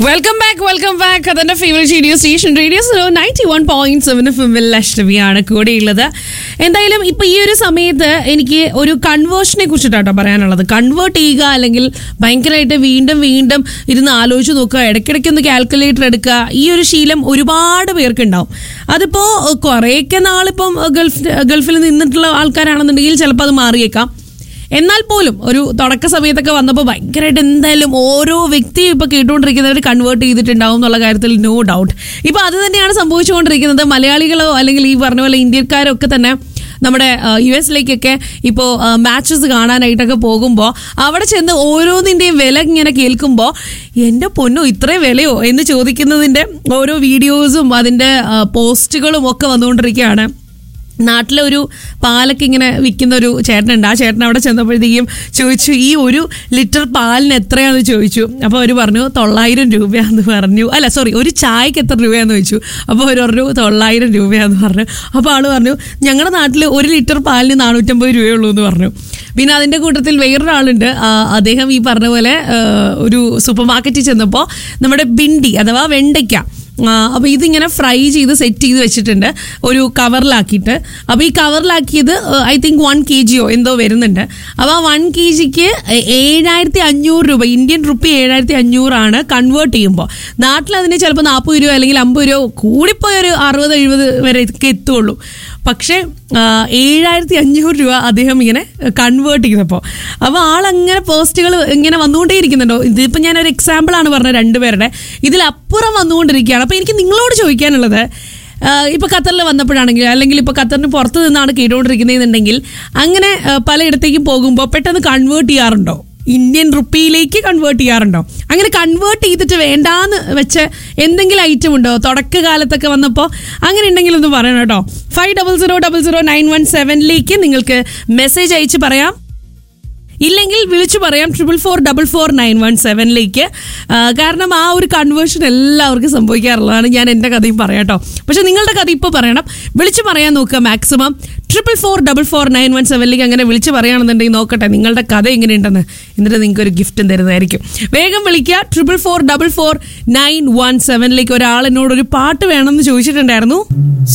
welcome back welcome back അതെന്റെ favourite radio station radio Suno ninety one point seven ഫിമിൽ അഷ്ടമിയാണ് കൂടെയുള്ളത് എന്തായാലും ഇപ്പൊ ഈ ഒരു സമയത്ത് എനിക്ക് ഒരു കൺവേർഷനെ കുറിച്ചിട്ടാട്ടോ പറയാനുള്ളത് കൺവേർട്ട് ചെയ്യുക അല്ലെങ്കിൽ ഭയങ്കരമായിട്ട് വീണ്ടും വീണ്ടും ഇരുന്ന് ആലോചിച്ച് നോക്കുക ഇടയ്ക്കിടയ്ക്ക് ഒന്ന് കാൽക്കുലേറ്റർ എടുക്കുക ഈ ഒരു ശീലം ഒരുപാട് പേർക്ക് ഉണ്ടാവും അതിപ്പോ കുറേയൊക്കെ നാളിപ്പം ഗൾഫ് ഗൾഫിൽ നിന്നിട്ടുള്ള ആൾക്കാരാണെന്നുണ്ടെങ്കിൽ ചിലപ്പോൾ അത് മാറിയേക്കാം എന്നാൽ പോലും ഒരു തുടക്ക സമയത്തൊക്കെ വന്നപ്പോൾ ഭയങ്കരമായിട്ട് എന്തായാലും ഓരോ വ്യക്തിയും ഇപ്പൊ കേട്ടുകൊണ്ടിരിക്കുന്നവർ കൺവേർട്ട് ചെയ്തിട്ടുണ്ടാവും എന്നുള്ള കാര്യത്തിൽ നോ ഡൗട്ട് ഇപ്പൊ അത് തന്നെയാണ് സംഭവിച്ചുകൊണ്ടിരിക്കുന്നത് മലയാളികളോ അല്ലെങ്കിൽ ഈ പറഞ്ഞ പോലെ ഇന്ത്യക്കാരോ ഒക്കെ തന്നെ നമ്മുടെ യു എസിലേക്കൊക്കെ ഇപ്പോൾ മാച്ചസ് കാണാനായിട്ടൊക്കെ പോകുമ്പോൾ അവിടെ ചെന്ന് ഓരോന്നിൻ്റെയും വില ഇങ്ങനെ കേൾക്കുമ്പോൾ എൻ്റെ പൊന്നോ ഇത്രയും വിലയോ എന്ന് ചോദിക്കുന്നതിൻ്റെ ഓരോ വീഡിയോസും അതിൻ്റെ പോസ്റ്റുകളും ഒക്കെ വന്നുകൊണ്ടിരിക്കുകയാണ് നാട്ടിലെ ഒരു പാലൊക്കെ ഇങ്ങനെ വിൽക്കുന്ന ഒരു ചേട്ടനുണ്ട് ആ ചേട്ടൻ അവിടെ ചെന്നപ്പോഴത്തേക്കും ചോദിച്ചു ഈ ഒരു ലിറ്റർ പാലിന് എത്രയാണെന്ന് ചോദിച്ചു അപ്പോൾ അവർ പറഞ്ഞു തൊള്ളായിരം രൂപയാന്ന് പറഞ്ഞു അല്ല സോറി ഒരു ചായക്ക് എത്ര രൂപയാന്ന് ചോദിച്ചു അപ്പോൾ അവർ പറഞ്ഞു തൊള്ളായിരം രൂപയാന്ന് പറഞ്ഞു അപ്പോൾ ആള് പറഞ്ഞു ഞങ്ങളുടെ നാട്ടിൽ ഒരു ലിറ്റർ പാലിന് നാനൂറ്റമ്പത് രൂപയുള്ളൂ എന്ന് പറഞ്ഞു പിന്നെ അതിൻ്റെ കൂട്ടത്തിൽ വേറൊരാളുണ്ട് ആ, അദ്ദേഹം ഈ പറഞ്ഞ പോലെ ആ, ഒരു സൂപ്പർ മാർക്കറ്റിൽ ചെന്നപ്പോൾ നമ്മുടെ ബിണ്ടി അഥവാ വെണ്ടയ്ക്ക ആ, അപ്പൊ ഇതിങ്ങനെ ഫ്രൈ ചെയ്ത് സെറ്റ് ചെയ്ത് വെച്ചിട്ടുണ്ട് ഒരു കവറിലാക്കിയിട്ട് അപ്പൊ ഈ കവറിലാക്കിയത് ഐ തിങ്ക് വൺ കെ ജിയോ എന്തോ വരുന്നുണ്ട് അപ്പൊ ആ വൺ കെ ജിക്ക് ഏഴായിരത്തി അഞ്ഞൂറ് രൂപ ഇന്ത്യൻ റുപ്പി ഏഴായിരത്തി അഞ്ഞൂറാണ് കൺവേർട്ട് ചെയ്യുമ്പോൾ നാട്ടിൽ അതിന് ചിലപ്പോൾ നാൽപ്പത് രൂപ അല്ലെങ്കിൽ അമ്പത് രൂപ കൂടിപ്പോയ ഒരു അറുപത് എഴുപത് വരെ ഒക്കെ എത്തുള്ളൂ പക്ഷേ ആ, ഏഴായിരത്തി അഞ്ഞൂറ് രൂപ അദ്ദേഹം ഇങ്ങനെ കൺവേർട്ട് ചെയ്തപ്പോൾ അപ്പോൾ ആളങ്ങനെ പോസ്റ്റുകൾ ഇങ്ങനെ വന്നുകൊണ്ടേയിരിക്കുന്നുണ്ടോ ഇതിപ്പോൾ ഞാനൊരു എക്സാമ്പിളാണ് പറഞ്ഞത് രണ്ടുപേരുടെ ഇതിലപ്പുറം വന്നുകൊണ്ടിരിക്കുകയാണ് അപ്പോൾ എനിക്ക് നിങ്ങളോട് ചോദിക്കാനുള്ളത് ആഹ് ഇപ്പൊ ഖത്തറിൽ വന്നപ്പോഴാണെങ്കിൽ അല്ലെങ്കിൽ ഇപ്പൊ ഖത്തറിന് പുറത്ത് നിന്നാണ് കേട്ടുകൊണ്ടിരിക്കുന്നതെന്നുണ്ടെങ്കിൽ അങ്ങനെ ആഹ് പലയിടത്തേക്കും പോകുമ്പോൾ പെട്ടെന്ന് കൺവേർട്ട് ചെയ്യാറുണ്ടോ ഇന്ത്യൻ റുപ്പിയിലേക്ക് കൺവേർട്ട് ചെയ്യാറുണ്ടോ അങ്ങനെ കൺവേർട്ട് ചെയ്തിട്ട് വേണ്ടാന്ന് വെച്ച എന്തെങ്കിലും ഐറ്റം ഉണ്ടോ തുടക്കകാലത്തൊക്കെ വന്നപ്പോൾ അങ്ങനെ ഉണ്ടെങ്കിൽ ഒന്ന് പറയണം കേട്ടോ five double zero double zero nine one സെവനിലേക്ക് നിങ്ങൾക്ക് മെസ്സേജ് അയച്ച് പറയാം ഇല്ലെങ്കിൽ വിളിച്ചു പറയാം triple four double four nine one സെവനിലേക്ക് കാരണം ആ ഒരു കൺവേർഷൻ എല്ലാവർക്കും സംഭവിക്കാറുള്ളതാണ് ഞാൻ എൻ്റെ കഥയും പറയാം കേട്ടോ പക്ഷെ നിങ്ങളുടെ കഥ ഇപ്പോൾ പറയണം വിളിച്ചു പറയാൻ നോക്കുക maximum triple four double four nine one സെവനിലേക്ക് അങ്ങനെ വിളിച്ച് പറയുകയാണെന്നുണ്ടെങ്കിൽ നോക്കട്ടെ നിങ്ങളുടെ കഥ എങ്ങനെയുണ്ടെന്ന് എന്നിട്ട് നിങ്ങൾക്ക് ഒരു ഗിഫ്റ്റും തരുന്നതായിരിക്കും വേഗം വിളിക്കുക triple four double four nine one സെവനിലേക്ക് ഒരാൾ എന്നോട് ഒരു പാട്ട് വേണമെന്ന് ചോദിച്ചിട്ടുണ്ടായിരുന്നു